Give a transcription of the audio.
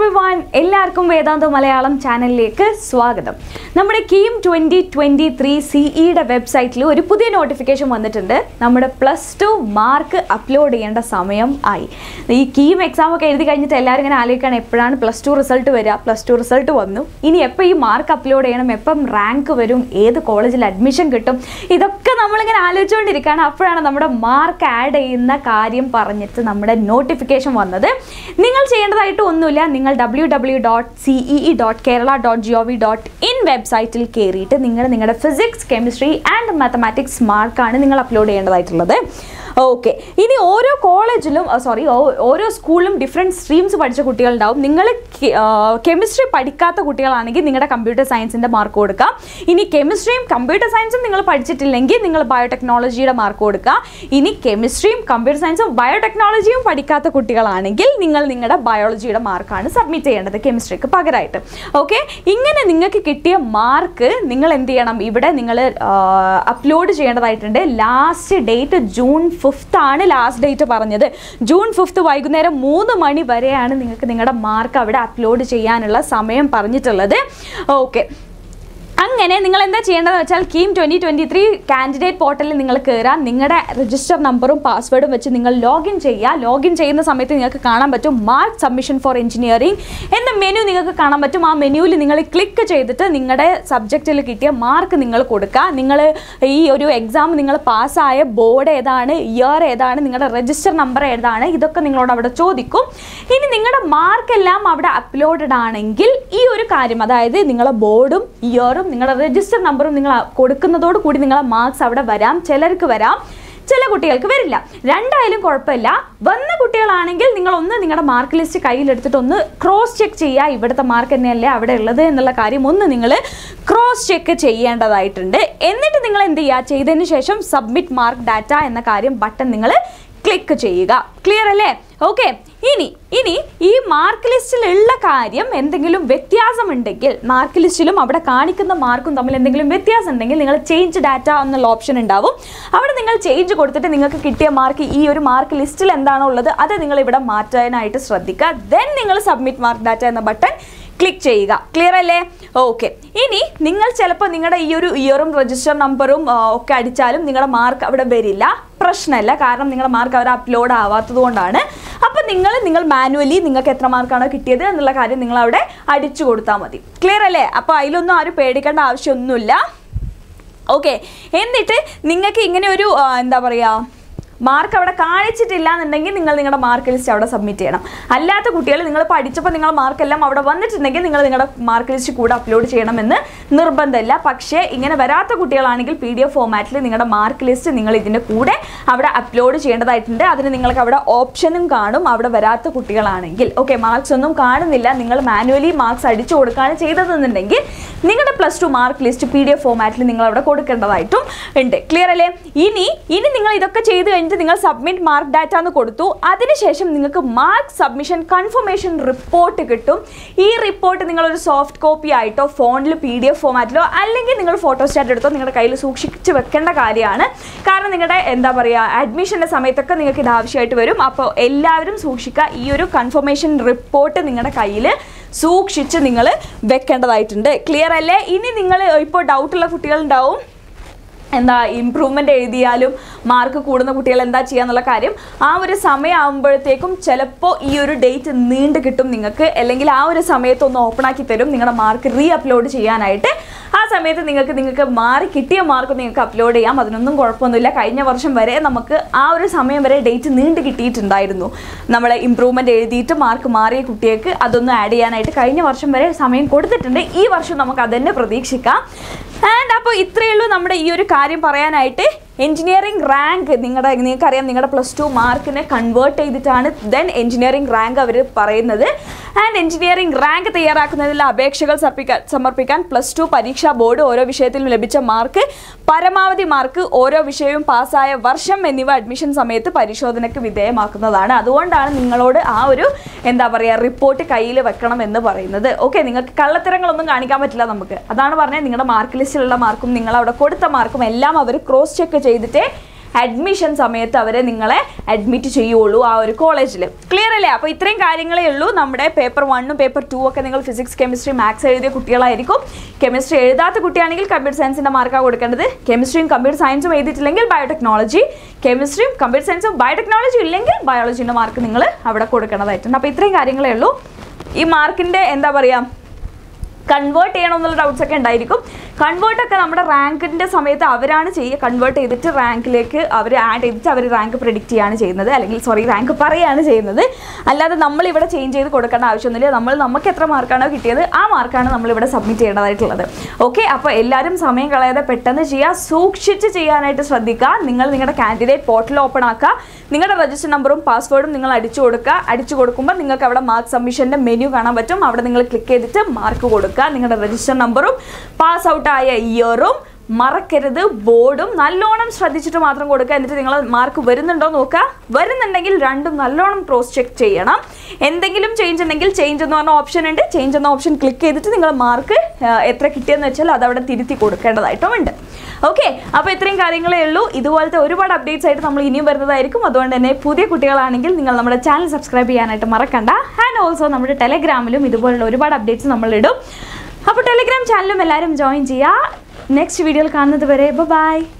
everyone എല്ലാവർക്കും വേദാന്ത മലയാളം ചാനലിലേക്ക് സ്വാഗതം നമ്മുടെ കീം ട്വൻറ്റി ട്വൻറ്റി ത്രീ സിഇയുടെ വെബ്സൈറ്റിൽ ഒരു പുതിയ നോട്ടിഫിക്കേഷൻ വന്നിട്ടുണ്ട് നമ്മുടെ പ്ലസ് ടു മാർക്ക് അപ്ലോഡ് ചെയ്യേണ്ട സമയം ആയി ഈ കീം എക്സാം ഒക്കെ എഴുതി കഴിഞ്ഞിട്ട് എല്ലാവരും ഇങ്ങനെ ആലോചിക്കുകയാണ് എപ്പോഴാണ് പ്ലസ് ടു റിസൾട്ട് വരിക പ്ലസ് ടു റിസൾട്ട് വന്നു ഇനി എപ്പോൾ ഈ മാർക്ക് അപ്ലോഡ് ചെയ്യണം എപ്പം റാങ്ക് വരും ഏത് കോളേജിൽ അഡ്മിഷൻ കിട്ടും ഇതൊക്കെ നമ്മളിങ്ങനെ ആലോചിച്ചുകൊണ്ടിരിക്കുകയാണ് അപ്പോഴാണ് നമ്മുടെ മാർക്ക് ആഡ് ചെയ്യുന്ന കാര്യം പറഞ്ഞിട്ട് നമ്മുടെ നോട്ടിഫിക്കേഷൻ വന്നത് നിങ്ങൾ ചെയ്യേണ്ടതായിട്ട് ഒന്നുമില്ല നിങ്ങൾ W W dot CEE dot Kerala dot G O V dot in വെബ്സൈറ്റിൽ കയറിയിട്ട് നിങ്ങൾ നിങ്ങളുടെ ഫിസിക്സ് കെമിസ്ട്രി ആൻഡ് മാത്തമാറ്റിക്സ് മാർക്കാണ് നിങ്ങൾ അപ്ലോഡ് ചെയ്യേണ്ടതായിട്ടുള്ളത് ഓക്കെ ഇനി ഓരോ കോളേജിലും സോറി ഓരോ സ്കൂളിലും ഡിഫറെൻറ്റ് സ്ട്രീംസ് പഠിച്ച കുട്ടികളുണ്ടാവും നിങ്ങൾ കെമിസ്ട്രി പഠിക്കാത്ത കുട്ടികളാണെങ്കിൽ നിങ്ങളുടെ കമ്പ്യൂട്ടർ സയൻസിൻ്റെ മാർക്ക് കൊടുക്കുക ഇനി കെമിസ്ട്രിയും കമ്പ്യൂട്ടർ സയൻസും നിങ്ങൾ പഠിച്ചിട്ടില്ലെങ്കിൽ നിങ്ങൾ ബയോടെക്നോളജിയുടെ മാർക്ക് കൊടുക്കുക ഇനി കെമിസ്ട്രിയും കമ്പ്യൂട്ടർ സയൻസും ബയോടെക്നോളജിയും പഠിക്കാത്ത കുട്ടികളാണെങ്കിൽ നിങ്ങൾ നിങ്ങളുടെ ബയോളജിയുടെ മാർക്കാണ് സബ്മിറ്റ് ചെയ്യേണ്ടത് കെമിസ്ട്രിക്ക് പകരമായിട്ട് ഓക്കെ ഇങ്ങനെ നിങ്ങൾക്ക് കിട്ടിയ മാർക്ക് നിങ്ങൾ എന്ത് ചെയ്യണം ഇവിടെ നിങ്ങൾ അപ്ലോഡ് ചെയ്യേണ്ടതായിട്ടുണ്ട് ലാസ്റ്റ് ഡേറ്റ് ജൂൺ ഫിഫ്ത്ത് ആണ് ലാസ്റ്റ് ഡേറ്റ് പറഞ്ഞത് ജൂൺ ഫിഫ്ത്ത് വൈകുന്നേരം മൂന്ന് മണി വരെയാണ് നിങ്ങൾക്ക് നിങ്ങളുടെ മാർക്ക് അവിടെ അപ്ലോഡ് ചെയ്യാനുള്ള സമയം പറഞ്ഞിട്ടുള്ളത് ഓക്കെ അങ്ങനെ നിങ്ങൾ എന്താ ചെയ്യേണ്ടതെന്ന് വെച്ചാൽ KEAM twenty twenty three candidate പോർട്ടലിൽ നിങ്ങൾ കയറുക നിങ്ങളുടെ രജിസ്റ്റർ നമ്പറും പാസ്വേഡും വെച്ച് നിങ്ങൾ ലോഗിൻ ചെയ്യുക ലോഗിൻ ചെയ്യുന്ന സമയത്ത് നിങ്ങൾക്ക് കാണാൻ പറ്റും മാർക്ക് സബ്മിഷൻ ഫോർ എഞ്ചിനീയറിംഗ് എന്ന മെനു നിങ്ങൾക്ക് കാണാൻ പറ്റും ആ മെനുവിൽ നിങ്ങൾ ക്ലിക്ക് ചെയ്തിട്ട് നിങ്ങളുടെ സബ്ജക്റ്റിൽ കിട്ടിയ മാർക്ക് നിങ്ങൾ കൊടുക്കുക നിങ്ങൾ ഈ ഒരു എക്സാം നിങ്ങൾ പാസ്സായ ബോർഡ് ഏതാണ് ഇയർ ഏതാണ് നിങ്ങളുടെ രജിസ്റ്റർ നമ്പർ ഏതാണ് ഇതൊക്കെ നിങ്ങളോട് അവിടെ ചോദിക്കും ഇനി നിങ്ങളുടെ മാർക്ക് എല്ലാം അവിടെ അപ്ലോഡഡ് ആണെങ്കിൽ ഈ ഒരു കാര്യം അതായത് നിങ്ങളെ ബോർഡും ഇയറും നിങ്ങളുടെ രജിസ്റ്റർ നമ്പറും നിങ്ങൾ കൊടുക്കുന്നതോട് കൂടി നിങ്ങളെ മാർക്സ് അവിടെ വരാം ചിലർക്ക് വരാം ചില കുട്ടികൾക്ക് വരില്ല രണ്ടായാലും കുഴപ്പമില്ല വന്ന കുട്ടികളാണെങ്കിൽ നിങ്ങൾ ഒന്ന് നിങ്ങളുടെ മാർക്ക് ലിസ്റ്റ് കയ്യിലെടുത്തിട്ട് ഒന്ന് ക്രോസ് ചെക്ക് ചെയ്യുക ഇവിടുത്തെ മാർക്ക് തന്നെയല്ലേ അവിടെ ഉള്ളത് എന്നുള്ള കാര്യം ഒന്ന് നിങ്ങൾ ക്രോസ് ചെക്ക് ചെയ്യേണ്ടതായിട്ടുണ്ട് എന്നിട്ട് നിങ്ങൾ എന്ത് ചെയ്യുക ചെയ്തതിന് ശേഷം സബ്മിറ്റ് മാർക്ക് ഡാറ്റ എന്ന കാര്യം ബട്ടൺ നിങ്ങൾ ക്ലിക്ക് ചെയ്യുക ക്ലിയർ അല്ലേ ഓക്കെ ഇനി ഇനി ഈ മാർക്ക് ലിസ്റ്റിലുള്ള കാര്യം എന്തെങ്കിലും വ്യത്യാസമുണ്ടെങ്കിൽ മാർക്ക് ലിസ്റ്റിലും അവിടെ കാണിക്കുന്ന മാർക്കും തമ്മിൽ എന്തെങ്കിലും വ്യത്യാസം ഉണ്ടെങ്കിൽ നിങ്ങൾ ചേഞ്ച് ഡാറ്റ എന്നുള്ള ഓപ്ഷൻ ഉണ്ടാവും അവിടെ നിങ്ങൾ ചേഞ്ച് കൊടുത്തിട്ട് നിങ്ങൾക്ക് കിട്ടിയ മാർക്ക് ഈ ഒരു മാർക്ക് ലിസ്റ്റിൽ എന്താണോ ഉള്ളത് അത് നിങ്ങൾ ഇവിടെ മാറ്റാനായിട്ട് ശ്രദ്ധിക്കുക ദെൻ നിങ്ങൾ സബ്മിറ്റ് മാർക്ക് ഡാറ്റ എന്ന ബട്ടൺ ക്ലിക്ക് ചെയ്യുക ക്ലിയർ അല്ലേ ഓക്കെ ഇനി നിങ്ങൾ ചിലപ്പോൾ നിങ്ങളുടെ ഈ ഒരു ഇയറും രജിസ്റ്റർ നമ്പറും ഒക്കെ അടിച്ചാലും നിങ്ങളുടെ മാർക്ക് അവിടെ വരില്ല പ്രശ്നമല്ല കാരണം നിങ്ങളുടെ മാർക്ക് അവർ അപ്ലോഡ് ആവാത്തത് കൊണ്ടാണ് അപ്പം നിങ്ങൾ നിങ്ങൾ മാനുവലി നിങ്ങൾക്ക് എത്ര മാർക്കാണോ കിട്ടിയത് എന്നുള്ള കാര്യം നിങ്ങൾ അവിടെ അടിച്ചു കൊടുത്താൽ മതി ക്ലിയർ അല്ലേ അപ്പോൾ അതിലൊന്നും ആരും പേടിക്കേണ്ട ആവശ്യമൊന്നുമില്ല ഓക്കെ എന്നിട്ട് നിങ്ങൾക്ക് ഇങ്ങനെ ഒരു ആ, എന്താ പറയുക മാർക്ക് അവിടെ കാണിച്ചിട്ടില്ല എന്നുണ്ടെങ്കിൽ നിങ്ങൾ നിങ്ങളുടെ മാർക്ക് ലിസ്റ്റ് അവിടെ സബ്മിറ്റ് ചെയ്യണം അല്ലാത്ത കുട്ടികൾ നിങ്ങൾ പഠിച്ചപ്പോൾ നിങ്ങളുടെ മാർക്കെല്ലാം അവിടെ വന്നിട്ടുണ്ടെങ്കിൽ നിങ്ങൾ നിങ്ങളുടെ മാർക്ക് ലിസ്റ്റ് കൂടെ അപ്ലോഡ് ചെയ്യണമെന്ന് നിർബന്ധമില്ല പക്ഷേ ഇങ്ങനെ വരാത്ത കുട്ടികളാണെങ്കിൽ പി ഡി എഫ് ഫോമാറ്റിൽ നിങ്ങളുടെ മാർക്ക് ലിസ്റ്റ് നിങ്ങൾ ഇതിൻ്റെ കൂടെ അവിടെ അപ്ലോഡ് ചെയ്യേണ്ടതായിട്ടുണ്ട് അതിന് നിങ്ങൾക്ക് അവിടെ ഓപ്ഷനും കാണും അവിടെ വരാത്ത കുട്ടികളാണെങ്കിൽ ഓക്കെ മാർക്സ് ഒന്നും കാണുന്നില്ല നിങ്ങൾ മാനുവലി മാർക്സ് അടിച്ചു കൊടുക്കുകയാണ് ചെയ്തതെന്നുണ്ടെങ്കിൽ നിങ്ങളുടെ plus two mark list P D F ഫോമാറ്റിൽ നിങ്ങൾ അവിടെ കൊടുക്കേണ്ടതായിട്ടും ഉണ്ട് ക്ലിയർ അല്ലേ ഇനി ഇനി നിങ്ങൾ ഇതൊക്കെ ചെയ്ത് കഴിഞ്ഞിട്ട് നിങ്ങൾ സബ്മിറ്റ് മാർക്ക് ഡാറ്റ എന്ന് കൊടുത്തു അതിനുശേഷം നിങ്ങൾക്ക് മാർക്ക് സബ്മിഷൻ കൺഫർമേഷൻ റിപ്പോർട്ട് കിട്ടും ഈ റിപ്പോർട്ട് നിങ്ങളൊരു സോഫ്റ്റ് കോപ്പി ആയിട്ടോ ഫോണിൽ പി ഡി എഫ് ഫോമാറ്റിലോ അല്ലെങ്കിൽ നിങ്ങൾ ഫോട്ടോസ്റ്റാറ്റ് എടുത്തോ നിങ്ങളുടെ കയ്യിൽ സൂക്ഷിച്ച് വെക്കേണ്ട കാര്യമാണ് കാരണം നിങ്ങളുടെ എന്താ പറയുക അഡ്മിഷൻ്റെ സമയത്തൊക്കെ നിങ്ങൾക്ക് ഇത് ആവശ്യമായിട്ട് വരും അപ്പോൾ എല്ലാവരും സൂക്ഷിക്കുക ഈ ഒരു കൺഫർമേഷൻ റിപ്പോർട്ട് നിങ്ങളുടെ കയ്യിൽ സൂക്ഷിച്ച് നിങ്ങൾ വെക്കേണ്ടതായിട്ടുണ്ട് ക്ലിയർ അല്ലേ ഇനി നിങ്ങൾ ഇപ്പോൾ ഡൗട്ടുള്ള കുട്ടികളുണ്ടാവും എന്താ ഇമ്പ്രൂവ്മെൻ്റ് എഴുതിയാലും മാർക്ക് കൂടുന്ന കുട്ടികൾ എന്താ ചെയ്യുക എന്നുള്ള കാര്യം ആ ഒരു സമയമാകുമ്പോഴത്തേക്കും ചിലപ്പോൾ ഈ ഒരു ഡേറ്റ് നീണ്ടു കിട്ടും നിങ്ങൾക്ക് അല്ലെങ്കിൽ ആ ഒരു സമയത്ത് ഒന്ന് ഓപ്പൺ ആക്കി തരും നിങ്ങളുടെ മാർക്ക് റീ അപ്ലോഡ് ചെയ്യാനായിട്ട് ആ സമയത്ത് നിങ്ങൾക്ക് നിങ്ങൾക്ക് മാറി കിട്ടിയ മാർക്ക് നിങ്ങൾക്ക് അപ്ലോഡ് ചെയ്യാം അതിനൊന്നും കുഴപ്പമൊന്നുമില്ല കഴിഞ്ഞ വർഷം വരെ നമുക്ക് ആ ഒരു സമയം വരെ ഡേറ്റ് നീണ്ടു കിട്ടിയിട്ടുണ്ടായിരുന്നു നമ്മൾ ഇമ്പ്രൂവ്മെൻ്റ് എഴുതിയിട്ട് മാർക്ക് മാറിയ കുട്ടികൾക്ക് അതൊന്ന് ആഡ് ചെയ്യാനായിട്ട് കഴിഞ്ഞ വർഷം വരെ സമയം കൊടുത്തിട്ടുണ്ട് ഈ വർഷം നമുക്ക് അതന്നെ പ്രതീക്ഷിക്കാം ആൻഡ് അപ്പോൾ ഇത്രയേ ഉള്ളൂ നമ്മുടെ ഈ ഒരു കാര്യം പറയാനായിട്ട് എഞ്ചിനീയറിംഗ് റാങ്ക് നിങ്ങളുടെ നിങ്ങൾക്കറിയാം നിങ്ങളുടെ പ്ലസ് ടു മാർക്കിനെ കൺവേർട്ട് ചെയ്തിട്ടാണ് ദെൻ എഞ്ചിനീയറിംഗ് റാങ്ക് അവർ പറയുന്നത് ആൻഡ് എഞ്ചിനീയറിംഗ് റാങ്ക് തയ്യാറാക്കുന്നതിൽ അപേക്ഷകൾ സമർപ്പിക്കാൻ സമർപ്പിക്കാൻ പ്ലസ് ടു പരീക്ഷാ ബോർഡ് ഓരോ വിഷയത്തിലും ലഭിച്ച മാർക്ക് പരമാവധി മാർക്ക് ഓരോ വിഷയവും പാസ്സായ വർഷം എന്നിവ അഡ്മിഷൻ സമയത്ത് പരിശോധനയ്ക്ക് വിധേയമാക്കുന്നതാണ് അതുകൊണ്ടാണ് നിങ്ങളോട് ആ ഒരു എന്താ പറയുക റിപ്പോർട്ട് കയ്യിൽ വെക്കണം എന്ന് പറയുന്നത് ഓക്കെ നിങ്ങൾക്ക് കള്ളത്തരങ്ങളൊന്നും കാണിക്കാൻ പറ്റില്ല നമുക്ക് അതാണ് പറഞ്ഞത് നിങ്ങളുടെ മാർക്ക് ലിസ്റ്റിലുള്ള മാർക്കും നിങ്ങൾ അവിടെ കൊടുത്ത മാർക്കും എല്ലാം അവർ ക്രോസ് ചെക്ക് ചെയ്തിട്ടേ അഡ്മിഷൻ സമയത്ത് അവരെ നിങ്ങളെ അഡ്മിറ്റ് ചെയ്യുള്ളൂ ആ ഒരു കോളേജിൽ ക്ലിയർ അല്ലേ അപ്പോൾ ഇത്രയും കാര്യങ്ങളേ ഉള്ളൂ നമ്മുടെ പേപ്പർ വണ്ണും പേപ്പർ ടു ഒക്കെ നിങ്ങൾ ഫിസിക്സ് കെമിസ്ട്രി മാത്സ് എഴുതിയ കുട്ടികളായിരിക്കും കെമിസ്ട്രി എഴുതാത്ത കുട്ടിയാണെങ്കിൽ കമ്പ്യൂട്ടർ സയൻസിൻ്റെ മാർക്കാണ് കൊടുക്കേണ്ടത് കെമിസ്ട്രിയും കമ്പ്യൂട്ടർ സയൻസും എഴുതിയിട്ടില്ലെങ്കിൽ ബയോടെക്നോളജി കെമിസ്ട്രിയും കമ്പ്യൂട്ടർ സയൻസും ബയോടെക്നോളജി ഇല്ലെങ്കിൽ ബയോളജീൻ്റെ മാർക്ക് നിങ്ങൾ അവിടെ കൊടുക്കേണ്ടതായിട്ടുണ്ട് അപ്പോൾ ഇത്രയും കാര്യങ്ങളേ ഉള്ളൂ ഈ മാർക്കിൻ്റെ എന്താ പറയുക കൺവേർട്ട് ചെയ്യണം എന്നുള്ള ഡൗട്ട്സ് ഒക്കെ ഉണ്ടായിരിക്കും കൺവേർട്ട് ഒക്കെ നമ്മുടെ റാങ്കിൻ്റെ സമയത്ത് അവരാണ് ചെയ്യുക കൺവേർട്ട് ചെയ്തിട്ട് റാങ്കിലേക്ക് അവർ ആഡ് ചെയ്തിട്ട് അവർ റാങ്ക് പ്രിഡിക്റ്റ് ചെയ്യാണ് ചെയ്യുന്നത് അല്ലെങ്കിൽ സോറി റാങ്ക് പറയുകയാണ് ചെയ്യുന്നത് അല്ലാതെ നമ്മൾ ഇവിടെ ചേഞ്ച് ചെയ്ത് കൊടുക്കേണ്ട ആവശ്യമൊന്നുമില്ല നമ്മൾ നമുക്ക് എത്ര മാർക്കാണോ കിട്ടിയത് ആ മാർക്കാണ് നമ്മൾ ഇവിടെ സബ്മിറ്റ് ചെയ്യേണ്ടതായിട്ടുള്ളത് ഓക്കെ അപ്പോൾ എല്ലാവരും സമയം കളയാതെ പെട്ടെന്ന് ചെയ്യുക സൂക്ഷിച്ച് ചെയ്യാനായിട്ട് ശ്രദ്ധിക്കുക നിങ്ങൾ നിങ്ങളുടെ കാൻഡിഡേറ്റ് പോർട്ടൽ ഓപ്പൺ ആക്കുക നിങ്ങളുടെ രജിസ്റ്റർ നമ്പറും പാസ്വേഡും നിങ്ങൾ അടിച്ചു കൊടുക്കുക അടിച്ചു കൊടുക്കുമ്പോൾ നിങ്ങൾക്ക് അവിടെ മാർക്ക് സബ്മിഷൻ്റെ മെനു കാണാൻ പറ്റും അവിടെ നിങ്ങൾ ക്ലിക്ക് ചെയ്തിട്ട് മാർക്ക് കൊടുക്കുക നിങ്ങളുടെ രജിസ്റ്റർ നമ്പറും പാസ് ഔട്ട് ആയ ഇയറും മറക്കരുത് ബോർഡും നല്ലോണം ശ്രദ്ധിച്ചിട്ട് മാത്രം കൊടുക്കുക എന്നിട്ട് നിങ്ങൾ മാർക്ക് വരുന്നുണ്ടോ നോക്കുക വരുന്നുണ്ടെങ്കിൽ രണ്ടും നല്ലോണം ക്രോസ് ചെക്ക് ചെയ്യണം എന്തെങ്കിലും ചേഞ്ച് ഉണ്ടെങ്കിൽ ചേഞ്ച് എന്ന് പറഞ്ഞ ഓപ്ഷൻ ഉണ്ട് ചേഞ്ച് എന്ന ഓപ്ഷൻ ക്ലിക്ക് ചെയ്തിട്ട് നിങ്ങൾ മാർക്ക് എത്ര കിട്ടിയെന്ന് വെച്ചാൽ അത് അവിടെ തിരുത്തി കൊടുക്കേണ്ടതായിട്ടും ഉണ്ട് ഓക്കെ അപ്പോൾ ഇത്രയും കാര്യങ്ങളേ ഉള്ളൂ ഇതുപോലത്തെ ഒരുപാട് അപ്ഡേറ്റ്സ് ആയിട്ട് നമ്മൾ ഇനിയും വരുന്നതായിരിക്കും അതുകൊണ്ട് തന്നെ പുതിയ കുട്ടികളാണെങ്കിൽ നിങ്ങൾ നമ്മുടെ ചാനൽ സബ്സ്ക്രൈബ് ചെയ്യാനായിട്ട് മറക്കണ്ട ആൻഡ് ഓൾസോ നമ്മുടെ ടെലഗ്രാമിലും ഇതുപോലുള്ള ഒരുപാട് അപ്ഡേറ്റ്സ് നമ്മൾ ഇടും അപ്പോൾ ടെലഗ്രാം ചാനലും എല്ലാവരും ജോയിൻ ചെയ്യുക നെക്സ്റ്റ് വീഡിയോയിൽ കാണുന്നത് വരെ ബൈ